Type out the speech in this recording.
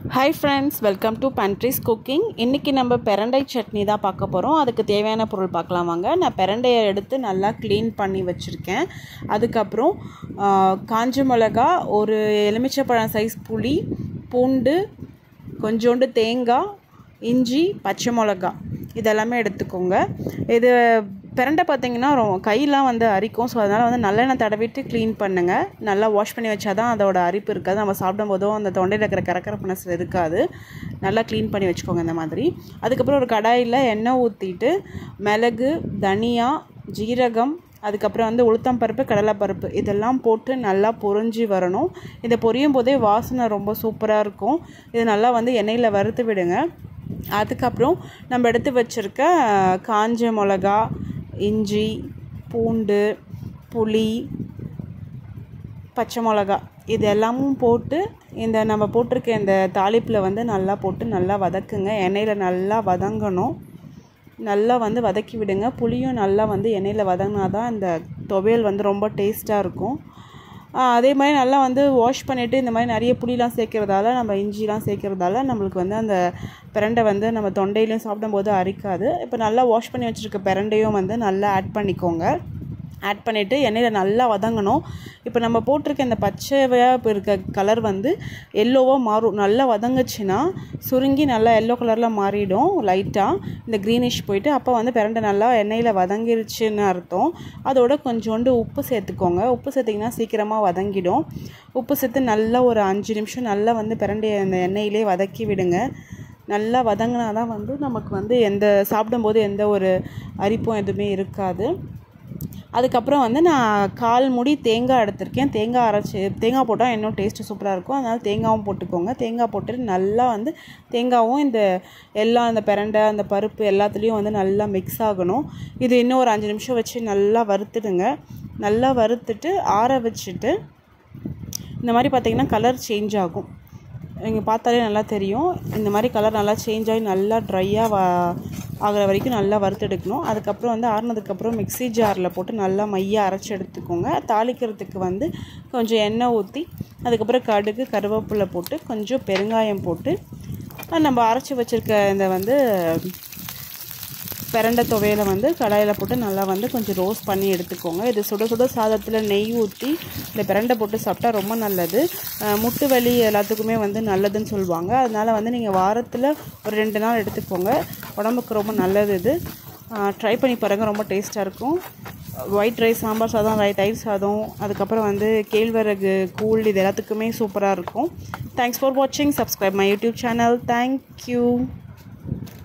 hi friends welcome to பண்ட்ரிஸ் cooking இன்றைக்கி நம்ம பெரண்டை சட்னி தான் பார்க்க போகிறோம் அதுக்கு தேவையான பொருள் பார்க்கலாம் வாங்க நான் பெரண்டையை எடுத்து நல்லா க்ளீன் பண்ணி வச்சுருக்கேன் அதுக்கப்புறம் ஆ, காஞ்ச மிளகா ஒரு எலுமிச்சைப்பழம் சைஸ் புளி பூண்டு கொஞ்சோண்டு தேங்காய் இஞ்சி பச்சை மிளகா இதெல்லாமே எடுத்துக்கோங்க இது பிரண்டை பார்த்தீங்கன்னா ரொ- கையெல்லாம் வந்து அரிக்கும் ஸோ அதனால் வந்து நல்லெண்ணெய் தடவிட்டு க்ளீன் பண்ணுங்கள் நல்லா வாஷ் பண்ணி வச்சா தான் அதோட அரிப்பு இருக்காது நம்ம சாப்பிடும் போதும் அந்த தொண்டையில் இருக்கிற கரக்கரப்புனஸ் இருக்காது நல்லா க்ளீன் பண்ணி வச்சுக்கோங்க இந்த மாதிரி அதுக்கப்புறம் ஒரு கடாயில் எண்ணெய் ஊற்றிட்டு மிளகு தனியா ஜீரகம் அதுக்கப்புறம் வந்து உளுத்தம்பருப்பு கடலைப்பருப்பு இதெல்லாம் போட்டு நல்லா பொரிஞ்சு வரணும் இதை பொரியும் போதே வாசனை ரொம்ப சூப்பராக இருக்கும் இது நல்லா வந்து எண்ணெயில் வறுத்து விடுங்க அதுக்கப்புறம் நம்ம எடுத்து வச்சுருக்க காஞ்ச மிளகா இஞ்சி பூண்டு புளி பச்சை மிளகா இது எல்லாமும் போட்டு இந்த நம்ம போட்டிருக்க இந்த தாளிப்பில் வந்து நல்லா போட்டு நல்லா வதக்குங்க எண்ணெயில் நல்லா வதங்கணும் நல்லா வந்து வதக்கி விடுங்க புளியும் நல்லா வந்து எண்ணெயில் வதங்கினா தான் இந்த துவையல் வந்து ரொம்ப டேஸ்ட்டாக இருக்கும் ஆ, அதே மாதிரி நல்லா வந்து வாஷ் பண்ணிவிட்டு இந்த மாதிரி நிறைய புளிலாம் சேர்க்கறதால நம்ம இஞ்சிலாம் சேர்க்கறதால நம்மளுக்கு வந்து அந்த பிரண்டை வந்து நம்ம தொண்டையிலையும் சாப்பிடும்போது அரிக்காது இப்போ நல்லா வாஷ் பண்ணி வச்சுருக்க பிரண்டையும் வந்து நல்லா ஆட் பண்ணிக்கோங்க ஆட் பண்ணிவிட்டு எண்ணெயில் நல்லா வதங்கணும் இப்போ நம்ம போட்டிருக்க இந்த பச்சையாக இப்போ இருக்க கலர் வந்து எல்லோவாக மாறும் நல்லா வதங்குச்சுன்னா சுருங்கி நல்லா எல்லோ கலரில் மாறிடும் லைட்டாக இந்த க்ரீனிஷ் போயிட்டு அப்போ வந்து பிரண்டை நல்லா எண்ணெயில் வதங்கிருச்சுன்னு அர்த்தம் அதோட கொஞ்சோண்டு உப்பு சேர்த்துக்கோங்க உப்பு சேர்த்திங்கன்னா சீக்கிரமாக வதங்கிடும் உப்பு சேர்த்து நல்லா ஒரு அஞ்சு நிமிஷம் நல்லா வந்து பிரண்டையை அந்த எண்ணெயிலே வதக்கி விடுங்க நல்லா வதங்கினா தான் வந்து நமக்கு வந்து எந்த சாப்பிடும்போது எந்த ஒரு அரிப்பும் எதுவுமே இருக்காது அதுக்கப்புறம் வந்து நான் கால் முடி தேங்காய் எடுத்திருக்கேன் தேங்காய் அரைச்சி தேங்காய் போட்டால் இன்னும் டேஸ்ட்டு சூப்பராக இருக்கும் அதனால் தேங்காவும் போட்டுக்கோங்க தேங்காய் போட்டுட்டு நல்லா வந்து தேங்காவும் இந்த எல்லாம் அந்த பிரண்டை அந்த பருப்பு எல்லாத்துலேயும் வந்து நல்லா மிக்ஸ் ஆகணும் இது இன்னும் ஒரு அஞ்சு நிமிஷம் வச்சு நல்லா வறுத்துடுங்க நல்லா வறுத்துட்டு ஆற வச்சுட்டு இந்த மாதிரி பார்த்தீங்கன்னா கலர் சேஞ்ச் ஆகும் நீங்கள் பார்த்தாலே நல்லா தெரியும் இந்த மாதிரி கலர் நல்லா சேஞ்ச் ஆகி நல்லா ட்ரையாக வ ஆகிற வரைக்கும் நல்லா வறுத்தெடுக்கணும் அதுக்கப்புறம் வந்து ஆறுனதுக்கப்புறம் மிக்ஸி ஜாரில் போட்டு நல்லா மையாக அரைச்சி எடுத்துக்கோங்க தாளிக்கிறதுக்கு வந்து கொஞ்சம் எண்ணெய் ஊற்றி அதுக்கப்புறம் கடுகு கருவேப்பிலை போட்டு கொஞ்சம் பெருங்காயம் போட்டு அஹ் நம்ம அரைச்சி வச்சுருக்க இந்த வந்து பிரண்டை துவையலை வந்து கடாயில் போட்டு நல்லா வந்து கொஞ்சம் ரோஸ்ட் பண்ணி எடுத்துக்கோங்க இது சுட சுட சாதத்தில் நெய் ஊற்றி இந்த பிரண்டை போட்டு சாப்பிட்டா ரொம்ப நல்லது அஹ் முட்டு வலி எல்லாத்துக்குமே வந்து நல்லதுன்னு சொல்லுவாங்க அதனால் வந்து நீங்கள் வாரத்தில் ஒரு ரெண்டு நாள் எடுத்துக்கோங்க உடம்புக்கு ரொம்ப நல்லது இது ட்ரை பண்ணி பாருங்கள் ரொம்ப டேஸ்ட்டாக இருக்கும் ஒயிட் ரைஸ் சாம்பார் சாதம் ரை தயிர் சாதம் அதுக்கப்புறம் வந்து கேழ்வரகு கூழ் இது எல்லாத்துக்குமே சூப்பராக இருக்கும் தேங்க்ஸ் ஃபார் வாட்சிங் subscribe my YouTube channel thank you